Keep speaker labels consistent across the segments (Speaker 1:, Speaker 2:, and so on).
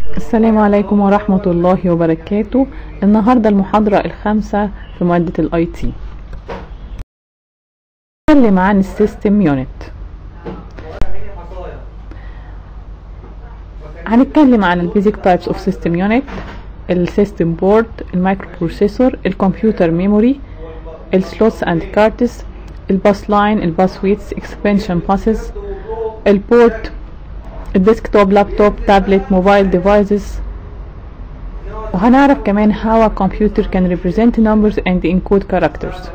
Speaker 1: السلام عليكم ورحمة الله وبركاته النهاردة المحاضرة الخامسة في مادة الاي تي نتكلم عن السيستم يونت هنتكلم عن البيزك تايبس اوف سيستم يونت السيستم بورد المايكرو بروسيسور الكمبيوتر ميموري السلوتس اند كارتس الباس لاين الباس ويتس اكسبانشن باسز البورت الديسكتوب لابتوب تابلت موبايل ديفايسز وهنعرف كمان how a computer can represent numbers and encode characters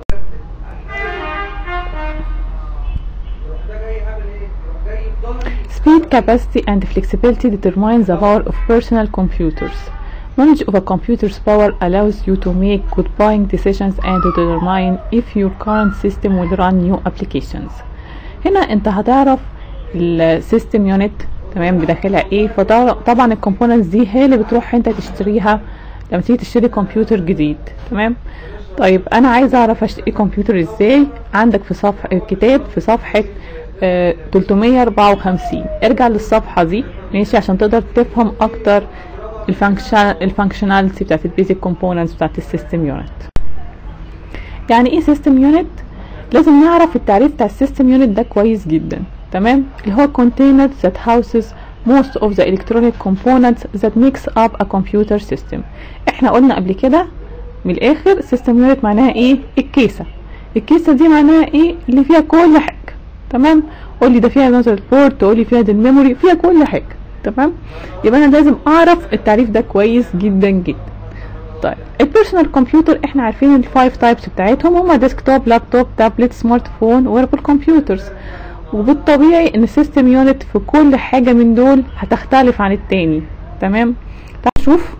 Speaker 1: Speed, capacity and flexibility determine the power of personal computers. Knowledge of a computer's power allows you to make good buying decisions and to determine if your current system will run new applications. هنا انت هتعرف السيستم يونت تمام بداخلها ايه فطبعا الكومبوننتس دي هي اللي بتروح انت تشتريها لما تيجي تشتري كمبيوتر جديد تمام طيب انا عايزه اعرف اشتري كمبيوتر ازاي عندك في صفحه الكتاب في صفحه آه 354 ارجع للصفحه دي ماشي عشان تقدر تفهم اكتر الفانكشن الفانكشناليتي بتاعت البيزك كومبوننتس بتاعت السيستم يونت يعني ايه سيستم يونت لازم نعرف التعريف بتاع السيستم يونت ده كويس جدا تمام اللي هو container that houses most of the electronic components that makes up a computer system احنا قلنا قبل كده من الاخر سيستم يونت معناها ايه الكيسة الكيسة دي معناها ايه اللي فيها كل حاجة تمام قول لي ده فيها ماذر بورد تقول لي فيها دي الميموري فيها كل حاجة تمام يبقى انا لازم اعرف التعريف ده كويس جدا جدا طيب البيرسونال كمبيوتر احنا عارفين الفايف تايبس بتاعتهم هما ديسكتوب لابتوب تابلت سمارت فون ويربل كمبيوترز وبالطبيعي ان السيستم يونت في كل حاجة من دول هتختلف عن التاني تمام تعال نشوف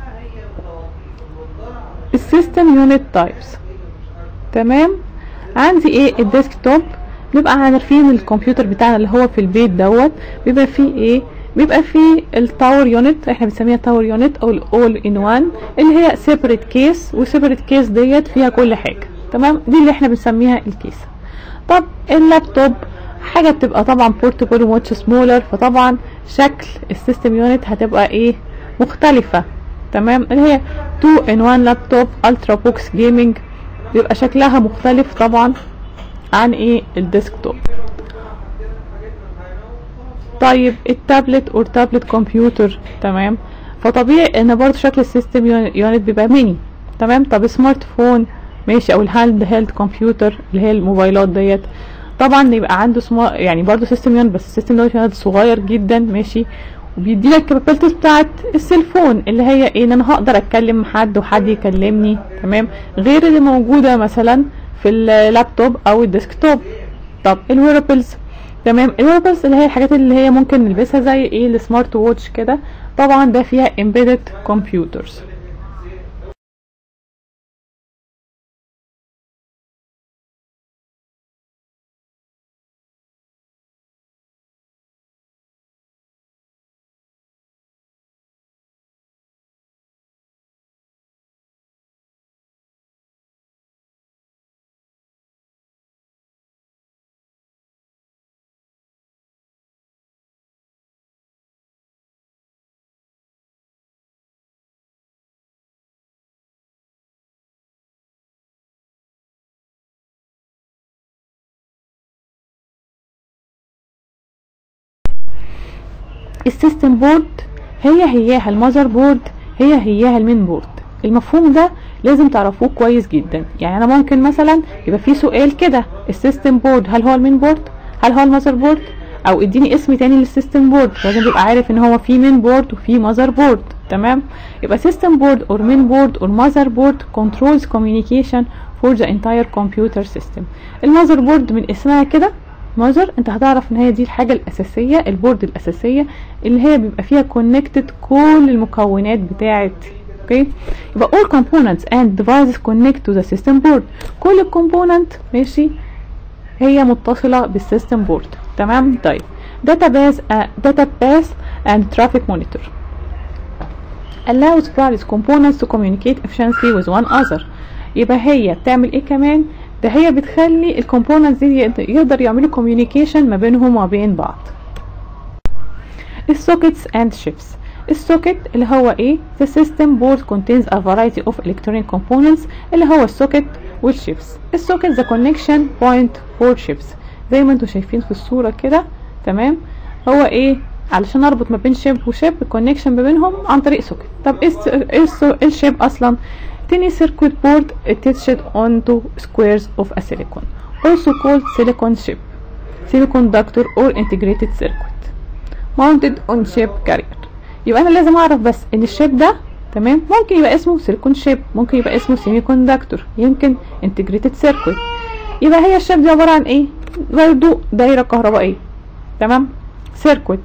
Speaker 1: السيستم يونت تايبس تمام عندي ايه الديسكتوب بنبقى عارفين الكمبيوتر بتاعنا اللي هو في البيت دوت بيبقى فيه ايه بيبقى فيه التاور يونت احنا بنسميها تاور يونت او الاول ان وان اللي هي سيبريت كيس وسيبريت كيس ديت فيها كل حاجه تمام دي اللي احنا بنسميها الكيسه طب اللابتوب حاجه بتبقى طبعا بورتبل وماتش سمولر فطبعا شكل السيستم يونت هتبقى ايه مختلفه تمام اللي هي 2 ان 1 لابتوب الترا بوكس جيمنج بيبقى شكلها مختلف طبعا عن ايه الديسكتوب طيب التابلت اور تابلت كمبيوتر تمام فطبيعي ان برضه شكل السيستم يونت بيبقى ميني تمام طب سمارت فون ماشي او الهاند هيلد كمبيوتر اللي هي الموبايلات ديت طبعا يبقى عنده سمار يعني برضه سيستم يونت بس السيستم يونت صغير جدا ماشي وبيدي لك الكابابيلتيز بتاعت السيلفون اللي هي ايه ان انا هقدر اتكلم حد وحد يكلمني تمام غير اللي موجوده مثلا في اللابتوب او الديسكتوب طب الويربلز تمام الويربلز اللي هي الحاجات اللي هي ممكن نلبسها زي ايه السمارت ووتش كده طبعا ده فيها embedded computers السيستم بورد هي هياها المذر بورد هي هياها المين بورد المفهوم ده لازم تعرفوه كويس جدا يعني انا ممكن مثلا يبقى في سؤال كده السيستم بورد هل هو المين بورد هل هو المذر بورد او اديني اسم تاني للسيستم بورد لازم يبقى عارف ان هو في مين بورد وفي مذر بورد تمام يبقى سيستم بورد اور مين بورد اور مذر بورد controls communication for the entire computer system المذر بورد من اسمها كده ماذر انت هتعرف ان هي دي الحاجة الاساسية البورد الاساسية اللي هي بيبقى فيها كونكتد كل المكونات بتاعت اوكي يبقى all components and devices connect to the system board كل الكومبوننت ماشي هي متصلة بالسيستم بورد تمام طيب database uh, database and traffic monitor allows various components to communicate efficiently with one other يبقى هي بتعمل ايه كمان ده هي بتخلي الكومبوننتس دي يقدر يعملوا communication ما بينهم وما بين بعض السوكيتس اند شيفس السوكت اللي هو ايه the system board contains a variety of electronic components اللي هو السوكت والشيبس السوكت the connection point for chips زي ما انتم شايفين في الصورة كده تمام هو ايه علشان اربط ما بين شيب وشيب الكونكشن ما بينهم عن طريق سوكت طب ايه الس- ايه الس- إيه الشيب اصلا tiny circuit board attached onto squares of a silicon also called silicon chip semiconductor or integrated circuit mounted on chip carrier يبقى انا لازم اعرف بس ان الشيب ده تمام ممكن يبقى اسمه سيليكون شيب ممكن يبقى اسمه سيمي كوندكتور يمكن انتجريتد سيركوت يبقى هي الشيب دي عباره عن ايه برضو دايره كهربائيه تمام سيركوت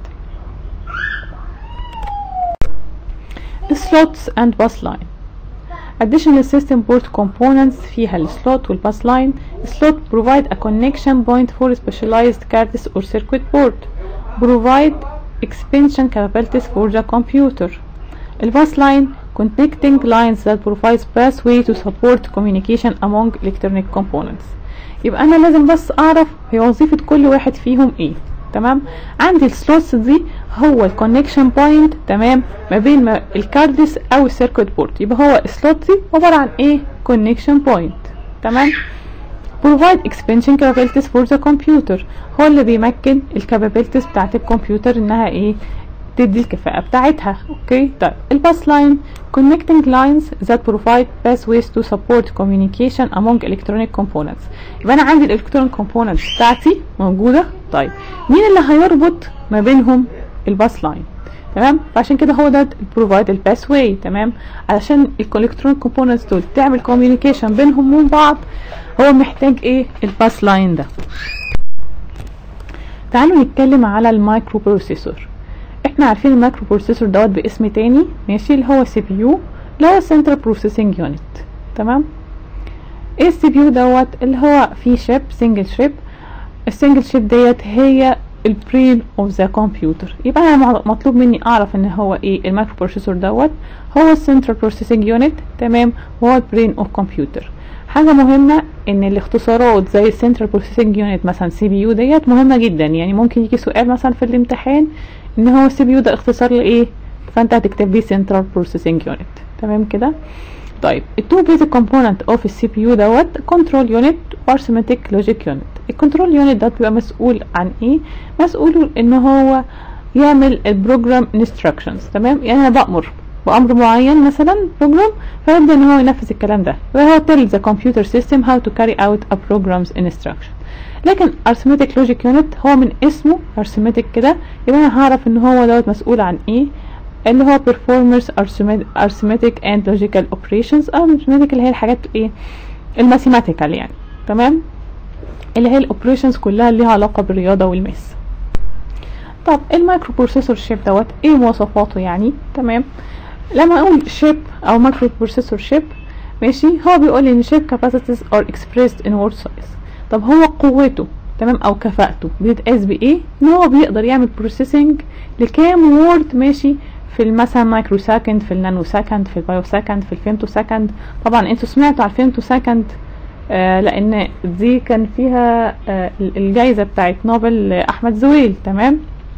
Speaker 1: slots and bus line additional system board components فيها السلوت والباس لاين slot provide a connection point for specialized cards or circuit board provide expansion capabilities for the computer الباس line connecting lines that provides pathway to support communication among electronic components يبقى انا لازم بس اعرف هي وظيفة كل واحد فيهم ايه تمام عندي السلوتس دي هو الكونكشن بوينت تمام ما بين ما الكاردس او السيركت بورد يبقى هو السلوت دي عبارة عن ايه كونكشن بوينت تمام provide expansion capabilities for the computer هو اللي بيمكن الكابابيلتيز بتاعت الكمبيوتر انها ايه تدي الكفاءة بتاعتها اوكي طيب الباس لاين connecting lines that provide pathways to support communication among electronic components يبقى انا عندي الالكترونيك components بتاعتي موجودة طيب مين اللي هيربط ما بينهم الباس لاين تمام فعشان كده هو ده provide الباس واي تمام علشان الالكترونيك كومبوننتس دول تعمل كوميونيكيشن بينهم وبين بعض هو محتاج ايه الباس لاين ده تعالوا نتكلم على المايكرو بروسيسور احنا عارفين المايكرو بروسيسور دوت باسم تاني ماشي اللي هو سي بي يو اللي هو سنترال بروسيسنج يونت تمام ايه السي بي يو دوت اللي هو فيه شيب سنجل شيب السنجل شيب ديت هي البرين اوف ذا كمبيوتر يبقى انا مع- مطلوب مني اعرف ان هو ايه المايكرو بروسيسور دوت هو السنترال بروسيسنج يونت تمام وهو البرين اوف كمبيوتر حاجة مهمة ان الاختصارات زي السنترال بروسيسنج يونت مثلا سي بي يو ديت مهمة جدا يعني ممكن يجي سؤال مثلا في الامتحان ان هو السي بي يو ده اختصار لايه فانت هتكتب لي سنترال بروسيسنج يونت تمام كده طيب التو بيزك كومبوننت اوف السي بي يو دوت كنترول يونت وارثماتيك لوجيك يونت الكنترول يونت ده بيبقى مسؤول عن ايه مسؤول ان هو يعمل البروجرام انستراكشنز تمام يعني انا بامر بامر معين مثلا بروجرام فيبدا ان هو ينفذ الكلام ده فهو tell the computer system how to carry out a program's instruction لكن arithmetic logic unit هو من اسمه arithmetic كده يبقى انا هعرف ان هو دوت مسؤول عن ايه اللي هو performers arithmetic arithmetic and logical operations او arithmetic اللي هي الحاجات ايه الماثيماتيكال يعني تمام اللي هي الاوبريشنز كلها اللي ليها علاقه بالرياضه والماس طب المايكرو بروسيسور شيب دوت ايه مواصفاته يعني تمام لما اقول شيب او مايكرو بروسيسور شيب ماشي هو بيقول لي ان شيب capacities are expressed in word size طب هو قوته تمام او كفاءته بتتقاس بايه ان هو بيقدر يعمل بروسيسنج لكام وورد ماشي في مثلا مايكرو سكند في النانو سكند في البايو سكند في الفيمتو سكند طبعا انتوا سمعتوا على الفيمتو سكند آه لان دي كان فيها آه الجايزة بتاعت نوبل احمد زويل تمام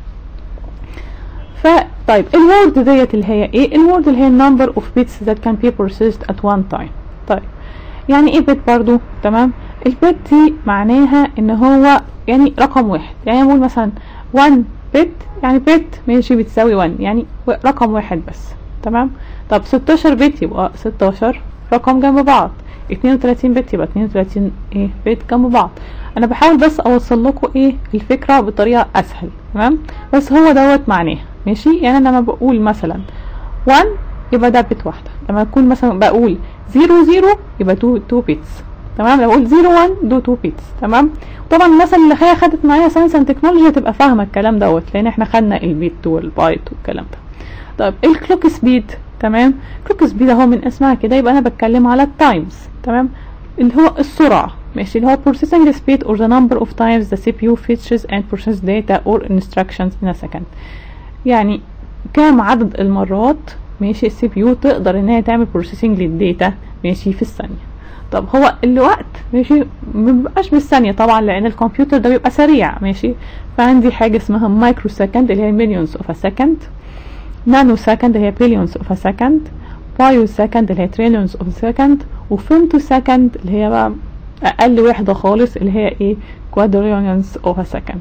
Speaker 1: فطيب الوورد ديت اللي هي ايه الوورد اللي هي number of bits that can be processed at one time طيب يعني ايه بت برضو تمام البت دي معناها ان هو يعني رقم واحد يعني بقول مثلا 1 بت يعني بت ماشي بتساوي 1 يعني رقم واحد بس تمام طب 16 بت يبقى 16 رقم جنب بعض 32 بت يبقى 32 ايه بت جنب بعض انا بحاول بس اوصل لكم ايه الفكره بطريقه اسهل تمام بس هو دوت معناه ماشي يعني انا لما بقول مثلا 1 يبقى ده بت واحده لما اكون مثلا بقول 0 0 يبقى 2 2 بيتس تمام لو اقول 0 1 دو 2 بيتس تمام طبعا الناس اللي هي خدت معايا ساينس اند تكنولوجي هتبقى فاهمه الكلام دوت لان احنا خدنا البيت والبايت والكلام ده طيب الكلوك سبيد تمام كلوك سبيد اهو من اسمها كده يبقى انا بتكلم على التايمز تمام اللي هو السرعه ماشي اللي هو processing speed or the number of times the CPU fetches and processes data or instructions in a second يعني كام عدد المرات ماشي السي بي يو تقدر ان هي تعمل بروسيسنج للداتا ماشي في الثانيه طب هو الوقت ماشي مبيبقاش بالثانيه طبعا لان الكمبيوتر ده بيبقى سريع ماشي فعندي حاجه اسمها مايكرو سكند اللي هي مليونز اوف ا سكند نانو سكند اللي هي بليونز اوف ا سكند بايو سكند اللي هي تريليونز اوف سكند وفيمتو سكند اللي هي بقى اقل وحده خالص اللي هي ايه كوادريونز اوف ا سكند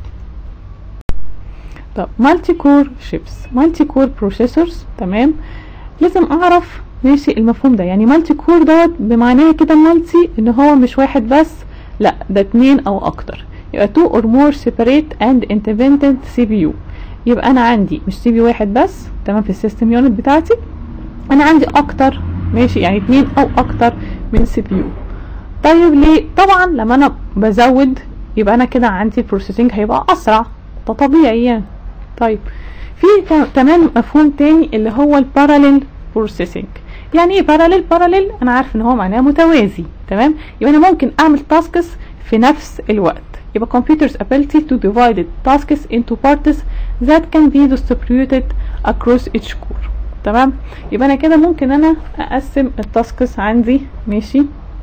Speaker 1: طب مالتي كور شيبس مالتي كور بروسيسورز تمام لازم اعرف ماشي المفهوم ده يعني مالتي كور دوت بمعناه كده مالتي ان هو مش واحد بس لا ده اتنين او اكتر يبقى two or more separate and independent CPU يبقى انا عندي مش سي بي واحد بس تمام في السيستم يونت بتاعتي انا عندي اكتر ماشي يعني اتنين او اكتر من سي بي يو طيب ليه طبعا لما انا بزود يبقى انا كده عندي البروسيسنج هيبقى اسرع ده طبيعي يعني طيب في كمان مفهوم تاني اللي هو الباراليل بروسيسنج يعني ايه باراليل باراليل انا عارف ان هو معناه متوازي تمام يبقى انا ممكن اعمل تاسكس في نفس الوقت يبقى computers ability to divide tasks into parts that can be distributed across each core تمام يبقى انا كده ممكن انا اقسم التاسكس عندي ماشي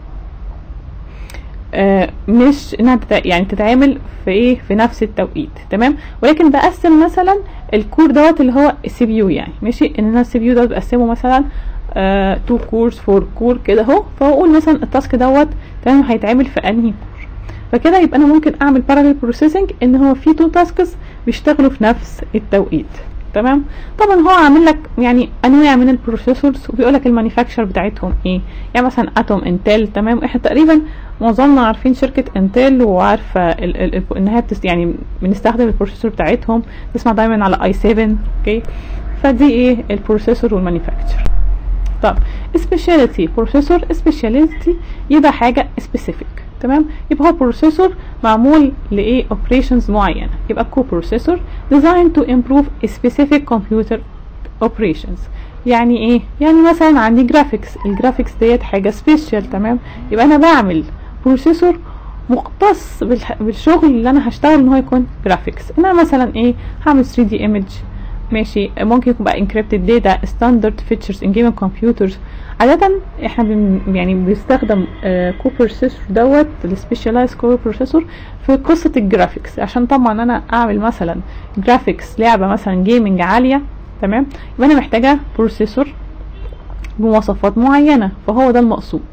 Speaker 1: آه مش انها تتع... يعني تتعمل في ايه في نفس التوقيت تمام ولكن بقسم مثلا الكور دوت اللي هو السي بي يو يعني ماشي ان انا السي بي يو دوت بقسمه مثلا آه 2 كورز 4 كور كده اهو فاقول مثلا التاسك دوت تمام هيتعمل في انهي كور فكده يبقى انا ممكن اعمل باراليل بروسيسنج ان هو في تو تاسكس بيشتغلوا في نفس التوقيت تمام طبعا هو عامل لك يعني انواع من البروسيسورز وبيقول لك المانيفاكتشر بتاعتهم ايه يعني مثلا اتوم انتل تمام احنا تقريبا معظمنا عارفين شركه انتل وعارفه ال ال انها بتست يعني بنستخدم البروسيسور بتاعتهم نسمع دايما على اي 7 اوكي فدي ايه البروسيسور والمانيفاكتشر طب سبيشاليتي بروسيسور سبيشاليتي يبقى حاجه سبيسيفيك تمام يبقى هو بروسيسور معمول لايه اوبريشنز معينه يبقى كو بروسيسور designed to improve a specific computer operations يعني ايه يعني مثلا عندي جرافيكس الجرافيكس ديت حاجه سبيشال تمام يبقى انا بعمل بروسيسور مختص بالشغل اللي انا هشتغل ان هو يكون جرافيكس انا مثلا ايه هعمل 3 دي ايمج ماشي ممكن يكون بقى انكريبتد داتا ستاندرد فيتشرز ان جيمنج كمبيوترز عادة احنا بن يعني بنستخدم آه كو بروسيسور دوت السبيشالايز كو بروسيسور في قصة الجرافيكس عشان طبعا انا اعمل مثلا جرافيكس لعبة مثلا جيمنج عالية تمام يبقى انا محتاجة بروسيسور بمواصفات معينة فهو ده المقصود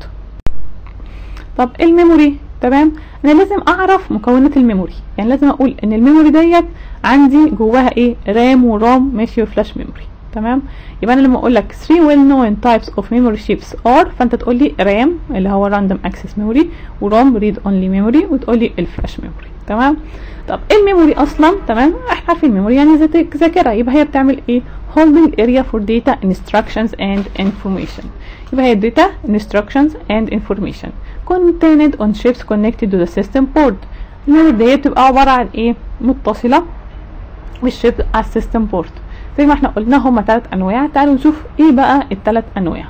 Speaker 1: طب الميموري تمام انا لازم اعرف مكونات الميموري يعني لازم اقول ان الميموري ديت عندي جواها ايه رام ورام ماشي وفلاش ميموري تمام يبقى انا لما اقول لك 3 well known types of memory chips are فانت تقول لي رام اللي هو random access memory ورام read only memory وتقول لي الفلاش ميموري تمام طب ايه الميموري اصلا تمام احنا عارفين الميموري يعني ذاكره يبقى هي بتعمل ايه holding area for data instructions and information يبقى هي data instructions and information contained on chips connected to the system port الميموري دي بتبقى عبارة عن ايه متصلة بالشيب على السيستم بورت زي ما احنا قلنا هما تلات انواع تعالوا نشوف ايه بقى التلات انواع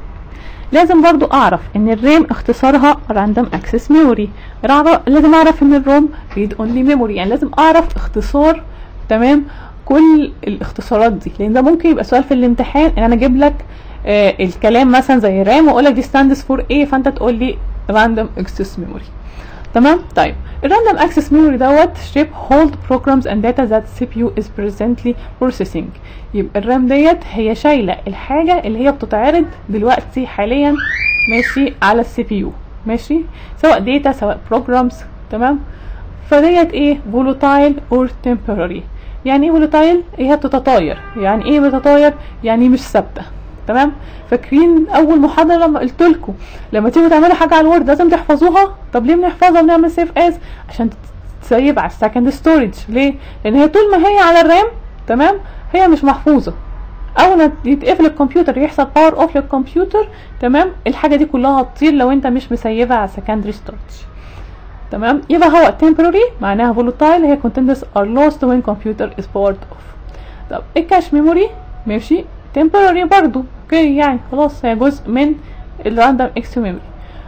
Speaker 1: لازم برضو اعرف ان الرام اختصارها random access memory لازم اعرف ان الروم read only memory يعني لازم اعرف اختصار تمام كل الاختصارات دي لان ده ممكن يبقى سؤال في الامتحان ان انا اجيب لك آه الكلام مثلا زي رام واقول لك دي stands for ايه فانت تقول لي random access memory تمام طيب الراندوم اكسس ميموري دوت شيب هولد بروجرامز اند داتا ذات سي بي يو از بريزنتلي بروسيسنج يبقى الرام ديت هي شايله الحاجه اللي هي بتتعرض دلوقتي حاليا ماشي على السي بي يو ماشي سواء داتا سواء بروجرامز تمام فديت ايه فولوتايل اور temporary يعني ايه فولوتايل هي بتتطاير يعني ايه بتتطاير يعني مش ثابته تمام فاكرين اول محاضره لما قلت لكم لما تيجوا تعملوا حاجه على الوورد لازم تحفظوها طب ليه بنحفظها ونعمل سيف از عشان تسيب على السكند ستورج ليه لان هي طول ما هي على الرام تمام هي مش محفوظه اول ما يتقفل الكمبيوتر يحصل باور اوف للكمبيوتر تمام الحاجه دي كلها هتطير لو انت مش مسيبها على secondary storage تمام يبقى هو temporary معناها volatile هي contents are lost when computer is powered off طب الكاش ميموري ماشي temporary برضو اوكي يعني خلاص هي جزء من الراندوم اكس ميموري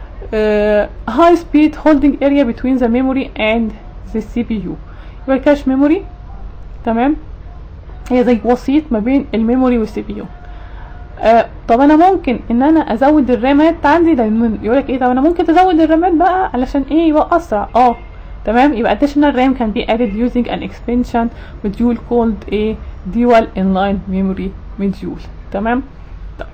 Speaker 1: هاي سبيد هولدنج اريا between the memory and the CPU يبقى الكاش ميموري تمام هي زي وسيط ما بين الميموري والسي بي يو آه طب انا ممكن ان انا ازود الرامات عندي دايما يقولك ايه طب انا ممكن تزود الرامات بقى علشان ايه يبقى اسرع اه تمام يبقى additional RAM can be added using an expansion module called a dual inline memory module تمام طيب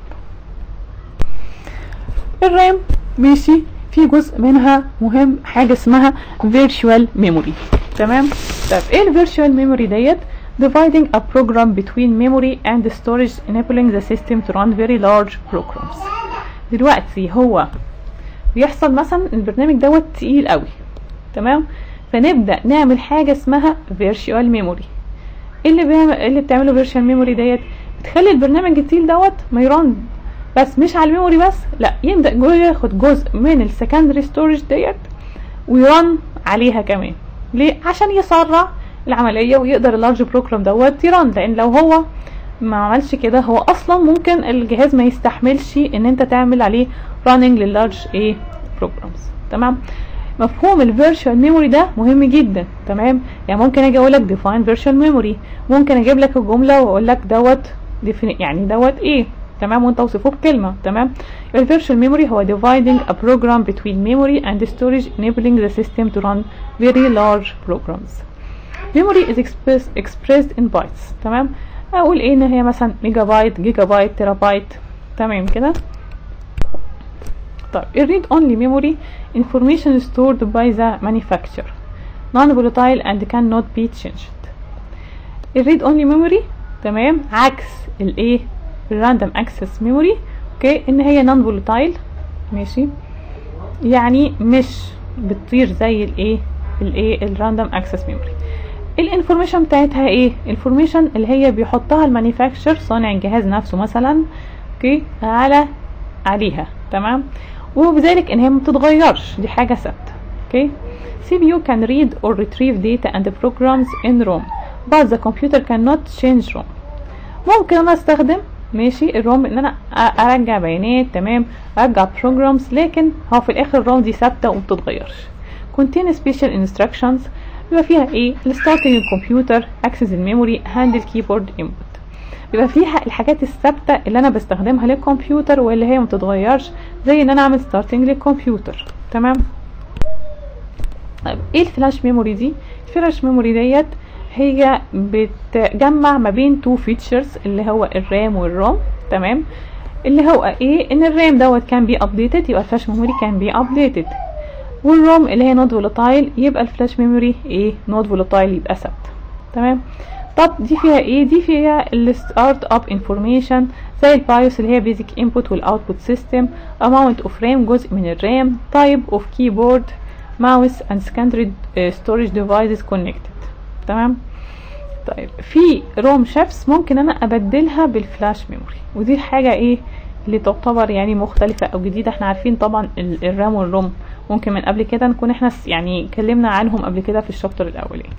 Speaker 1: الرام ماشي في جزء منها مهم حاجة اسمها virtual memory تمام طيب ايه ال virtual memory ديت dividing a program between memory and storage enabling the system to run very large programs دلوقتي هو بيحصل مثلا البرنامج دوت تقيل قوي تمام فنبدا نعمل حاجه اسمها virtual memory ايه اللي بيعمل اللي بتعمله virtual memory ديت بتخلي البرنامج التقيل دوت ما يرن بس مش على الميموري بس لا يبدا جوه ياخد جزء من السكندري ستورج ديت ويرن عليها كمان ليه عشان يسرع العمليه ويقدر اللارج بروجرام دوت يرن لان لو هو ما عملش كده هو اصلا ممكن الجهاز ما يستحملش ان انت تعمل عليه راننج لللارج ايه بروجرامز تمام مفهوم الفيرتشوال ميموري ده مهم جدا تمام يعني ممكن اجي اقول لك ديفاين فيرتشوال ميموري ممكن اجيب لك الجمله واقول لك دوت يعني دوت ايه تمام وانت توصفه بكلمه تمام الفيرتشوال ميموري هو dividing a program between memory and storage enabling the system to run very large programs memory is expressed, expressed in bytes تمام اقول ايه ان هي مثلا ميجا بايت جيجا بايت تيرا بايت تمام كده طيب ال read only memory information stored by the manufacturer non-volatile and cannot be changed ال read only memory تمام عكس الايه الراندوم اكسس ميموري اوكي ان هي non volatile ماشي يعني مش بتطير زي الايه الايه الراندوم اكسس ميموري الانفورميشن بتاعتها ايه الانفورميشن اللي هي بيحطها المانيفاكتشر صانع الجهاز نفسه مثلا اوكي على عليها تمام وبذلك ان هي ما بتتغيرش دي حاجه ثابته اوكي CPU can read or retrieve data and programs in ROM but the computer cannot change ROM ممكن انا استخدم ماشي الروم ان انا ارجع بيانات تمام ارجع programs لكن هو في الاخر الروم دي ثابته ومبتتغيرش contain special instructions بيبقى فيها ايه الستارتنج الكمبيوتر اكسس الميموري هاندل كيبورد انبوت بيبقى فيها الحاجات الثابته اللي انا بستخدمها للكمبيوتر واللي هي متتغيرش زي ان انا اعمل ستارتنج للكمبيوتر تمام طيب ايه الفلاش ميموري دي الفلاش ميموري ديت هي بتجمع ما بين تو فيتشرز اللي هو الرام والروم تمام اللي هو ايه ان الرام دوت كان بي ابديتد يبقى الفلاش ميموري كان بي ابديتد والروم اللي هي نوت فولاتايل يبقى الفلاش ميموري ايه نوت فولاتايل يبقى ثابت تمام طب دي فيها ايه دي فيها الستارت اب انفورميشن زي البايوس اللي هي بيزك انبوت والاوتبوت سيستم اماونت اوف رام جزء من الرام تايب اوف كيبورد ماوس اند سكندري ستورج ديفايسز كونكتد تمام طيب في روم شيفس ممكن انا ابدلها بالفلاش ميموري ودي حاجه ايه اللي تعتبر يعني مختلفه او جديده احنا عارفين طبعا الرام والروم ممكن من قبل كده نكون احنا يعني اتكلمنا عنهم قبل كده في الشابتر الاولاني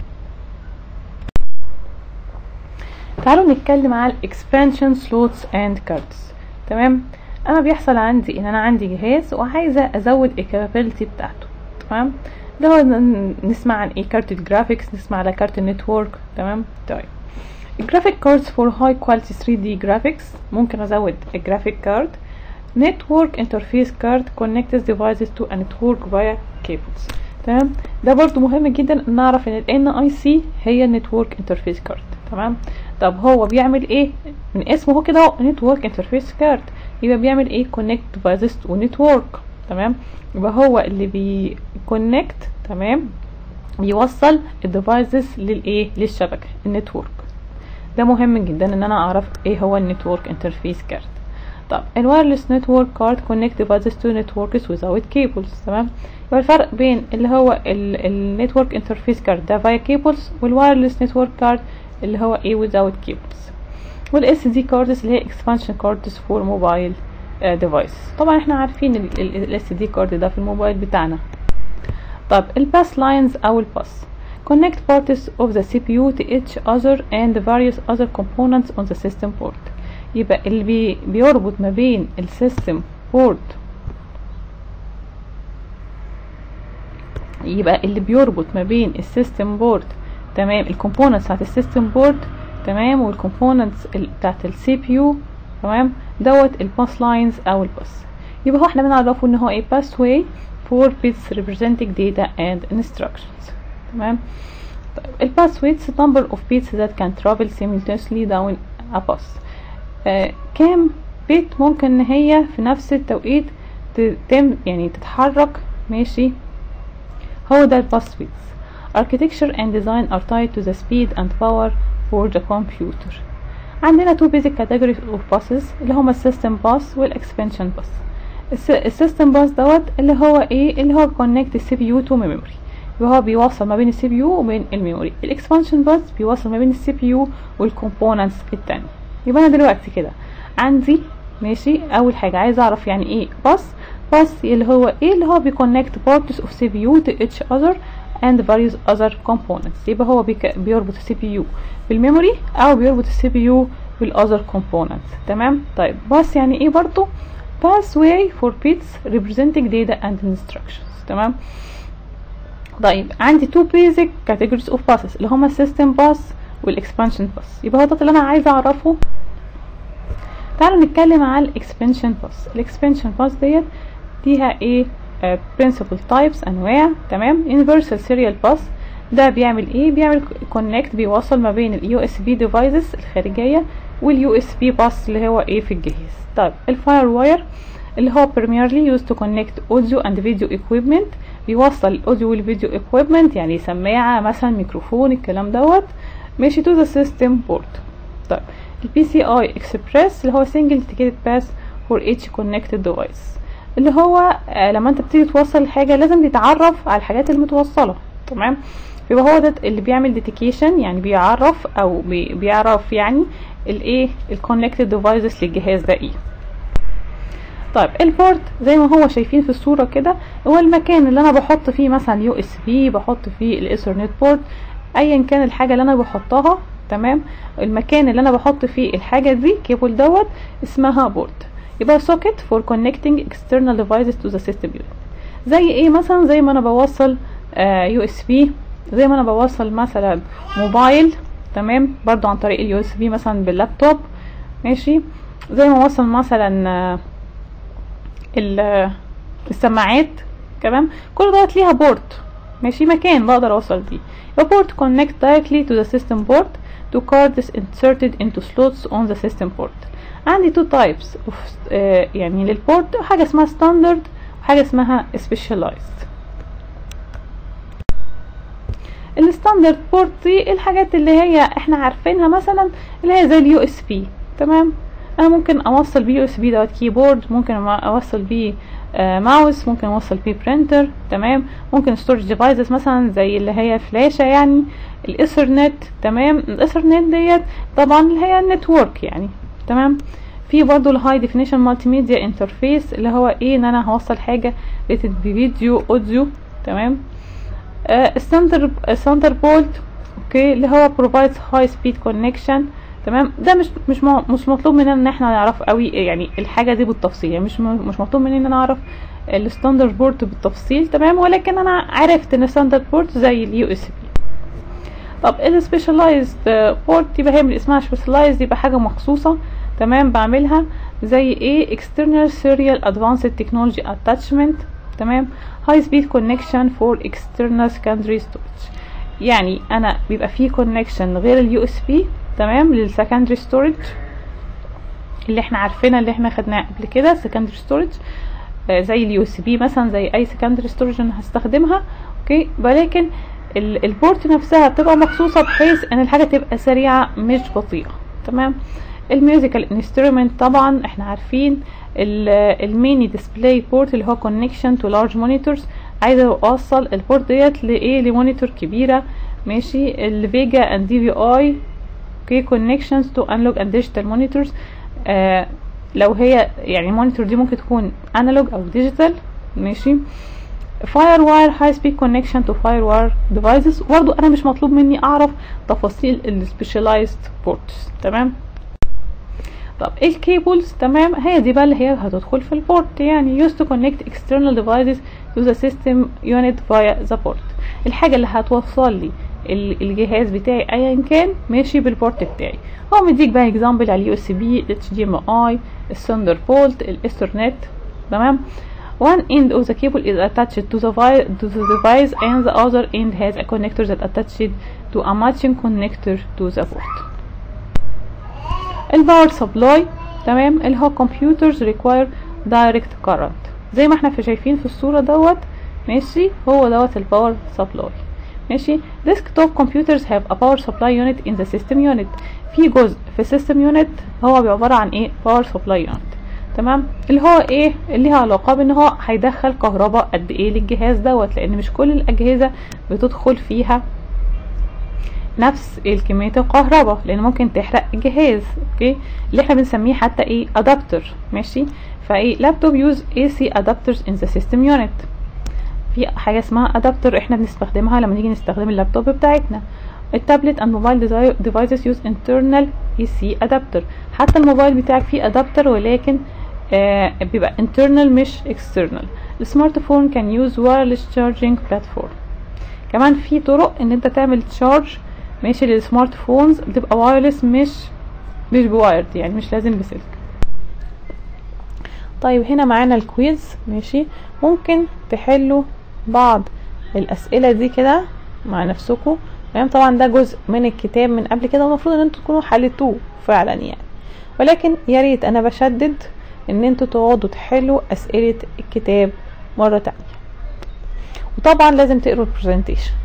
Speaker 1: تعالوا نتكلم على الاكسبانشن سلوتس اند كاردز تمام انا بيحصل عندي ان انا عندي جهاز وعايزه ازود الكابابيلتي بتاعته تمام ده هو نسمع عن ايه كارت الجرافيكس نسمع على كارت النتورك تمام طيب الجرافيك كاردز فور هاي كواليتي 3 دي جرافيكس ممكن ازود الجرافيك كارد network interface card connects devices to a network via cables تمام ده برضو مهم جدا ان نعرف ان ال NIC هي النتورك انترفيس كارد تمام طب هو بيعمل ايه من اسمه هو كده اهو نتورك انترفيس كارد يبقى بيعمل ايه connect devices to network تمام يبقى هو اللي بيكونكت تمام بيوصل الديفايسز للايه للشبكه النتورك ده مهم جدا ان انا اعرف ايه هو النتورك انترفيس كارد طب الوايرلس نتورك كارد كونكت ديفايسز تو نتوركس without cables تمام يبقى الفرق بين اللي هو النتورك انترفيس كارد ده فايا كيبلز والوايرلس نتورك كارد اللي هو ايه without cables والاس دي كاردز اللي هي اكسبانشن كاردز فور موبايل ديفايس طبعا احنا عارفين الاس دي كارد ده في الموبايل بتاعنا طب الباس لاينز او الباس connect parts of the CPU to each other and various other components on the system port يبقى اللي بي بيربط ما بين السيستم بورت يبقى اللي بيربط ما بين السيستم بورت تمام الكومبوننتس بتاعت السيستم بورت تمام والكومبوننتس بتاعت السي بي يو تمام دوت الباس لاينز او الباس يبقى هو احنا بنعرفه ان هو ايه باس واي 4 bits representing data and instructions تمام طيب الباس ويتس number of bits that can travel simultaneously down a bus آه كام بيت ممكن ان هي في نفس التوقيت تتم يعني تتحرك ماشي هو ده الباس ويتس architecture and design are tied to the speed and power for the computer عندنا two basic categories of buses اللي هما السيستم باس والاكسبانشن باس السيستم باس دوت اللي هو ايه اللي هو connect السي بي يو تو ميموري يبقى هو بيوصل ما بين السي بي يو وبين الميموري الاكسبانشن باس بيوصل ما بين السي بي يو والكومبوننتس التانية يبقى انا دلوقتي كده عندي ماشي اول حاجه عايزه اعرف يعني ايه باس باس اللي هو ايه اللي هو بيكونكت بارتس اوف سي بي يو تو اتش اذر and various other components يبقى هو بيك بيربط السي بي يو بالميموري او بيربط السي بي يو بالاذر components تمام طيب باس يعني ايه برضو pathway for bits representing data and instructions تمام طيب عندي two basic categories of buses اللي هما system bus والاكسبانشن bus يبقى هو ده اللي انا عايزه اعرفه تعالوا نتكلم على الاكسبانشن باس الاكسبانشن باس ديت فيها ايه uh, principal types انواع تمام universal serial bus ده بيعمل ايه بيعمل كونكت بيوصل ما بين اليو اس بي ديفايسز الخارجيه واليو اس بي باس اللي هو ايه في الجهاز طيب الفاير واير اللي هو primarily used to connect audio and video equipment بيوصل الاوديو والفيديو equipment يعني سماعه مثلا ميكروفون الكلام دوت ماشي to the system port طيب البي سي اي اكسبريس اللي هو single ticketed pass for each connected device اللي هو آه لما انت بتيجي توصل حاجة لازم تتعرف على الحاجات المتوصلة تمام يبقى هو ده اللي بيعمل ديتيكيشن يعني بيعرف او بي بيعرف يعني الايه الكونكتد ديفايسز للجهاز ده ايه طيب البورت زي ما هو شايفين في الصورة كده هو المكان اللي انا بحط فيه مثلا يو اس بي بحط فيه الايثرنت بورت ايا كان الحاجة اللي انا بحطها تمام المكان اللي انا بحط فيه الحاجة دي كيبل دوت اسمها بورت يبقى socket for connecting external devices to the system unit زي ايه مثلا زي ما انا بوصل يو اس بي زي ما انا بوصل مثلا موبايل تمام برضو عن طريق اليو اس بي مثلا باللابتوب ماشي زي ما اوصل مثلا آه السماعات تمام كل دوت ليها بورت ماشي مكان بقدر اوصل فيه يبقى port connect directly to the system port to cards inserted into slots on the system port عندي two types of uh, يعني للبورت حاجة اسمها standard وحاجة اسمها specialized الستاندرد بورت دي الحاجات اللي هي احنا عارفينها مثلا اللي هي زي اليو اس بي تمام انا ممكن اوصل بيه يو اس بي دوت كيبورد ممكن اوصل بيه آه ماوس ممكن اوصل بيه برينتر تمام ممكن ستورج ديفايسز مثلا زي اللي هي فلاشة يعني الايثرنت تمام الايثرنت ديت طبعا اللي هي النتورك يعني تمام في برضو الهاي ديفينيشن مالتي ميديا انترفيس اللي هو ايه ان انا هوصل حاجه ريتد بفيديو اوديو تمام السنتر السنتر بولت اوكي اللي هو provides high speed connection تمام ده مش مش مش مطلوب مننا ان احنا نعرف قوي يعني الحاجه دي بالتفصيل يعني مش مش مطلوب مني ان انا اعرف الستاندرد بورت بالتفصيل تمام ولكن انا عرفت ان الستاندرد بورت زي اليو اس بي طب السبيشاليزد بورت يبقى هي من اسمها سبيشاليزد يبقى حاجه مخصوصه تمام بعملها زي ايه external serial advanced technology attachment تمام high speed connection for external secondary storage يعني انا بيبقى فيه connection غير اليو اس بي تمام للسكندري ستورج اللي احنا عارفينها اللي احنا خدناها قبل كده secondary storage آه زي اليو اس بي مثلا زي اي secondary storage انا هستخدمها اوكي ولكن البورت نفسها بتبقى مخصوصة بحيث ان الحاجة تبقى سريعة مش بطيئة تمام الميوزيكال انسترومنت طبعا احنا عارفين الميني ديسبلاي بورت اللي هو كونكشن تو لارج مونيتورز عايزه اوصل البورت ديت لايه لمونيتور كبيره ماشي الفيجا اند دي في اي اوكي كونكشنز تو انالوج اند ديجيتال مونيتورز لو هي يعني المونيتور دي ممكن تكون انالوج او ديجيتال ماشي فاير واير هاي سبيد كونكشن تو فاير واير ديفايسز برضه انا مش مطلوب مني اعرف تفاصيل السبيشاليزد بورتس تمام طب الكيبلز تمام هي دي بقى اللي هي هتدخل في البورت يعني used to connect external devices to the system unit via the port الحاجة اللي هتوصل لي الجهاز بتاعي ايا كان ماشي بالبورت بتاعي هو مديك بقى اكزامبل على اليو اس بي اتش دي ام اي الثاندر بولت الايثرنت تمام one end of the cable is attached to the, vi- to the device and the other end has a connector that attached to a matching connector to the port الباور سبلاي تمام اللي هو computers require direct current زي ما احنا في شايفين في الصورة دوت ماشي هو دوت الباور سبلاي ماشي desktop computers have a power supply unit in the system unit في جزء في system unit هو عبارة عن ايه power supply unit تمام اللي هو ايه اللي ليها علاقة بان هو هيدخل كهرباء قد ايه للجهاز دوت لان مش كل الاجهزة بتدخل فيها نفس الكمية الكهرباء لان ممكن تحرق الجهاز اوكي اللي احنا بنسميه حتى ايه ادابتر ماشي فايه لابتوب يوز اي سي ادابترز ان ذا سيستم يونت في حاجه اسمها ادابتر احنا بنستخدمها لما نيجي نستخدم اللابتوب بتاعتنا التابلت اند موبايل ديفايسز يوز انترنال اي سي ادابتر حتى الموبايل بتاعك فيه ادابتر ولكن آه بيبقى internal مش external السمارت فون كان يوز wireless charging platform كمان في طرق ان انت تعمل تشارج ماشي للسمارت فونز بتبقى وايرلس مش مش بوايرد يعني مش لازم بسلك طيب هنا معانا الكويز ماشي ممكن تحلوا بعض الاسئله دي كده مع نفسكم تمام طبعا ده جزء من الكتاب من قبل كده والمفروض ان انتوا تكونوا حلتوه فعلا يعني ولكن يا ريت انا بشدد ان انتوا تقعدوا تحلوا اسئله الكتاب مره تانية وطبعا لازم تقروا البرزنتيشن